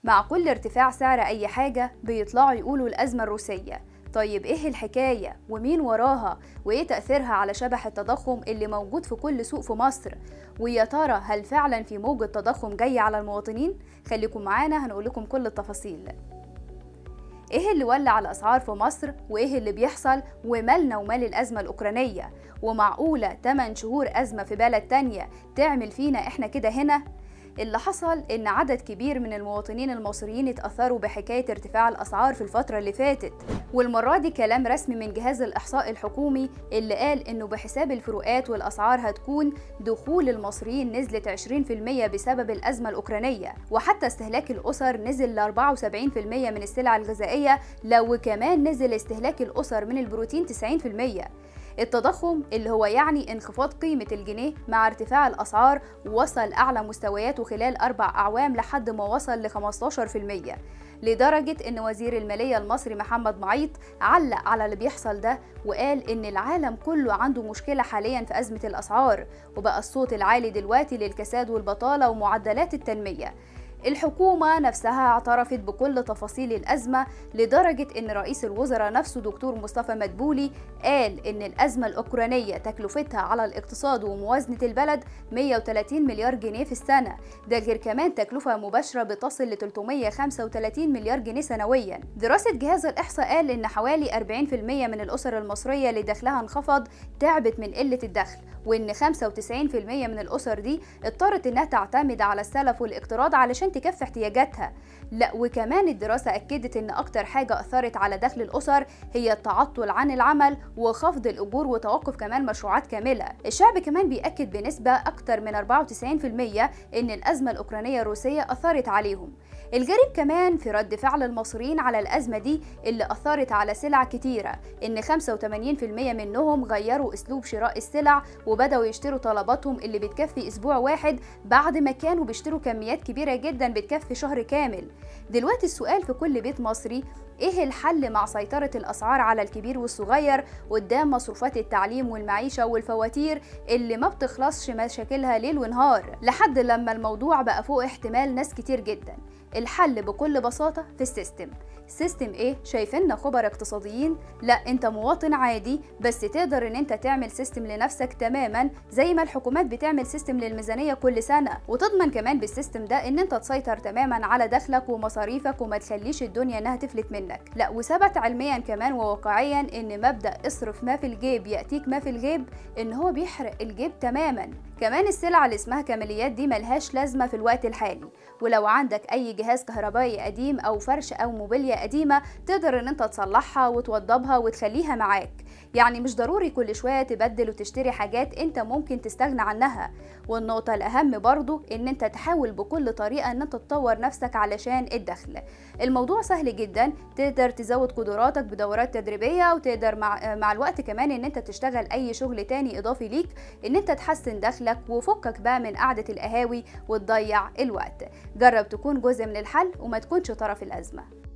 مع كل ارتفاع سعر أي حاجة بيطلعوا يقولوا الأزمة الروسية طيب ايه الحكاية ومين وراها وايه تأثيرها على شبح التضخم اللي موجود في كل سوق في مصر ويا ترى هل فعلا في موجة تضخم جاية على المواطنين خليكم معانا هنقول لكم كل التفاصيل ايه اللي ولع الاسعار في مصر وايه اللي بيحصل ومالنا ومال الازمه الاوكرانيه ومعقوله 8 شهور ازمه في بلد تانية تعمل فينا احنا كده هنا اللي حصل إن عدد كبير من المواطنين المصريين اتأثروا بحكاية ارتفاع الأسعار في الفترة اللي فاتت والمرة دي كلام رسمي من جهاز الإحصاء الحكومي اللي قال إنه بحساب الفروقات والأسعار هتكون دخول المصريين نزلت 20% بسبب الأزمة الأوكرانية وحتى استهلاك الأسر نزل ل 74% من السلع الغذائية لو كمان نزل استهلاك الأسر من البروتين 90% التضخم اللي هو يعني انخفاض قيمة الجنيه مع ارتفاع الأسعار وصل أعلى مستوياته خلال أربع أعوام لحد ما وصل ل 15% لدرجة إن وزير المالية المصري محمد معيط علق على اللي بيحصل ده وقال إن العالم كله عنده مشكلة حاليا في أزمة الأسعار وبقى الصوت العالي دلوقتي للكساد والبطالة ومعدلات التنمية الحكومة نفسها اعترفت بكل تفاصيل الأزمة لدرجة أن رئيس الوزراء نفسه دكتور مصطفى مدبولي قال أن الأزمة الأوكرانية تكلفتها على الاقتصاد وموازنة البلد 130 مليار جنيه في السنة ده غير كمان تكلفة مباشرة بتصل ل 335 مليار جنيه سنويا دراسة جهاز الإحصاء قال أن حوالي 40% من الأسر المصرية اللي دخلها انخفض تعبت من قلة الدخل وأن 95% من الأسر دي اضطرت أنها تعتمد على السلف والاقتراض علشان تكفي احتياجاتها لا وكمان الدراسة أكدت أن أكتر حاجة أثرت على دخل الأسر هي التعطل عن العمل وخفض الأجور وتوقف كمان مشروعات كاملة الشعب كمان بيأكد بنسبة أكتر من 94% أن الأزمة الأوكرانية الروسية أثرت عليهم الغريب كمان في رد فعل المصريين على الأزمة دي اللي أثرت على سلع كتيرة إن 85% منهم غيروا أسلوب شراء السلع وبدأوا يشتروا طلباتهم اللي بتكفي أسبوع واحد بعد ما كانوا بيشتروا كميات كبيرة جدا بتكفي شهر كامل دلوقتي السؤال في كل بيت مصري ايه الحل مع سيطرة الأسعار على الكبير والصغير قدام مصروفات التعليم والمعيشة والفواتير اللي ما بتخلصش مشاكلها ليل ونهار لحد لما الموضوع بقى فوق احتمال ناس كتير جدا الحل بكل بساطة في السيستم سيستم ايه شايفيننا خبر اقتصاديين لا انت مواطن عادي بس تقدر ان انت تعمل سيستم لنفسك تماما زي ما الحكومات بتعمل سيستم للميزانية كل سنة وتضمن كمان بالسيستم ده ان انت تسيطر تماما على دخلك ومصاريفك وما تخليش الدنيا انها تفلت منك لا وثبت علميا كمان وواقعيا ان مبدأ اصرف ما في الجيب يأتيك ما في الجيب ان هو بيحرق الجيب تماما كمان السلع اللي اسمها كماليات دي ملهاش لازمة في الوقت الحالي ولو عندك أي جهاز كهربائي قديم أو فرش أو موبيليا قديمة تقدر إن أنت تصلحها وتوضبها وتخليها معاك يعني مش ضروري كل شوية تبدل وتشتري حاجات انت ممكن تستغنى عنها والنقطة الأهم برضو ان انت تحاول بكل طريقة ان انت تطور نفسك علشان الدخل الموضوع سهل جدا تقدر تزود قدراتك بدورات تدريبية وتقدر مع, مع الوقت كمان ان انت تشتغل اي شغل تاني اضافي ليك ان انت تحسن دخلك وفكك بقى من قعدة القهاوي وتضيع الوقت جرب تكون جزء من الحل وما تكونش طرف الأزمة